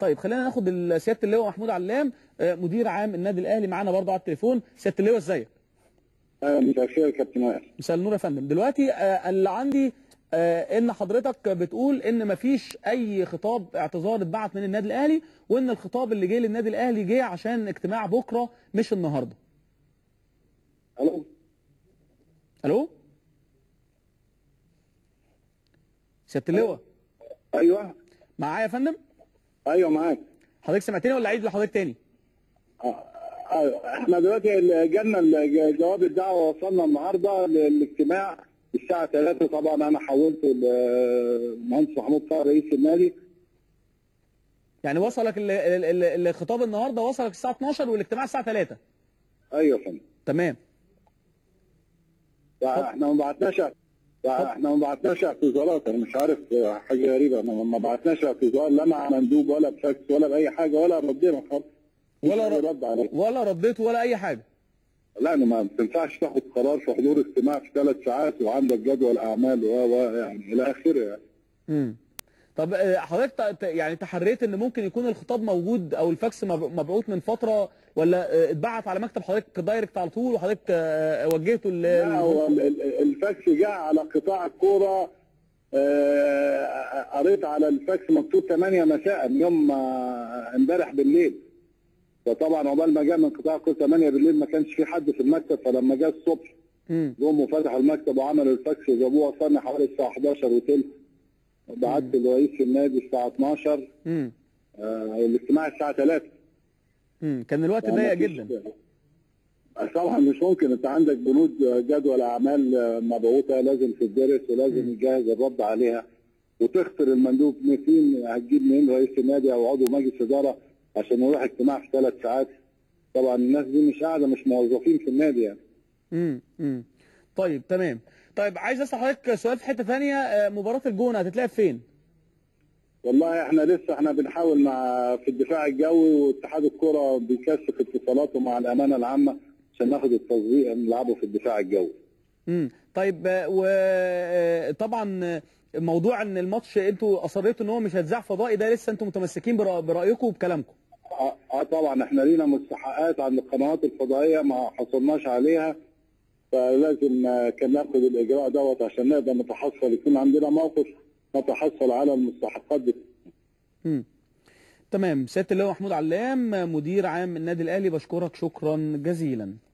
طيب خلينا ناخد ال- سياده اللواء محمود علام آه، مدير عام النادي الاهلي معانا برضه على التليفون سياده اللواء ازيك اهلا مساء الخير يا كابتن وائل مساء النور يا فندم دلوقتي آه، اللي عندي آه، ان حضرتك بتقول ان مفيش اي خطاب اعتذار اتبعت من النادي الاهلي وان الخطاب اللي جه للنادي الاهلي جه عشان اجتماع بكره مش النهارده الو الو سياده اللواء ايوه معايا يا فندم ايوه معاك حضرتك سمعتني ولا عيد لحضرتك تاني آه، ايوه احنا دلوقتي ال- جالنا ال- جواب الدعوه وصلنا النهارده للاجتماع الساعه 3 طبعا انا حولت المهندس محمود طاهر رئيس النادي يعني وصلك ال- ال- ال- الخطاب النهارده وصلك الساعه 12 والاجتماع الساعه 3 ايوه يا فندم تمام احنا ما بعتناش احنا ما بعتناش اعتذارات انا مش عارف آه، حاجه غريبه انا ما بعتناش اعتذار لا مع مندوب ولا بفاكس ولا باي حاجه ولا ردينا خالص ولا مفيش ر- رد عليه ولا رديت ولا اي حاجه لا أنا ما تنفعش تاخد قرار في حضور اجتماع في ثلاث ساعات وعندك جدول اعمال و و يعني الى اخره يعني. امم طب آه، حضرتك ت- ت- يعني تحريت ان ممكن يكون الخطاب موجود او الفاكس مب- مبعوث من فتره ولا آه، اتبعت على مكتب حضرتك دايركت على طول وحضرتك آه، وجهته ل لا هو ال- ال- الفاكس جاء على قطاع الكوره آه، قريت على الفاكس مكتوب 8 مساء يوم آه، امبارح بالليل فطبعا عقبال ما جاء من قطاع الكوره 8 بالليل ما كانش في حد في المكتب فلما جاء الصبح امم جم وفتحوا المكتب وعملوا الفاكس وجابوه وصلنا حوالي الساعه 11 وثلث بعت لرئيس النادي الساعه 12 امم آه، الاجتماع الساعه 3 امم كان الوقت يعني ضيق مفيش- جدا طبعا مش ممكن انت عندك بنود جدول اعمال مبعوثه لازم تدرس ولازم يجهز الرد عليها وتختار المندوب مين هتجيب مين رئيس النادي او عضو مجلس اداره عشان يروح اجتماع في ثلاث ساعات طبعا الناس دي مش قاعده مش موظفين في النادي يعني امم امم طيب تمام طيب عايز اسال حضرتك سؤال في حته ثانيه آه، مباراه الجونه هتتلعب فين؟ والله احنا لسه احنا بنحاول مع في الدفاع الجوي واتحاد الكره بيكثف اتصالاته مع الامانه العامه عشان ناخد التصديق نلعبه في الدفاع الجوي امم طيب وطبعا موضوع ان الماتش انتوا اصريتوا ان هو مش هيتذاع فضائي ده لسه انتوا متمسكين برأ- برايكم وبكلامكم اه آه طبعا احنا لينا مستحقات عند القنوات الفضائيه ما حصلناش عليها فلازم آه، كان ناخد الاجراء دوت عشان نقدر نتحصل يكون عندنا موقف نتحصل على المستحقات دي امم تمام سياده اللواء محمود علام مدير عام النادي الاهلي بشكرك شكرا جزيلا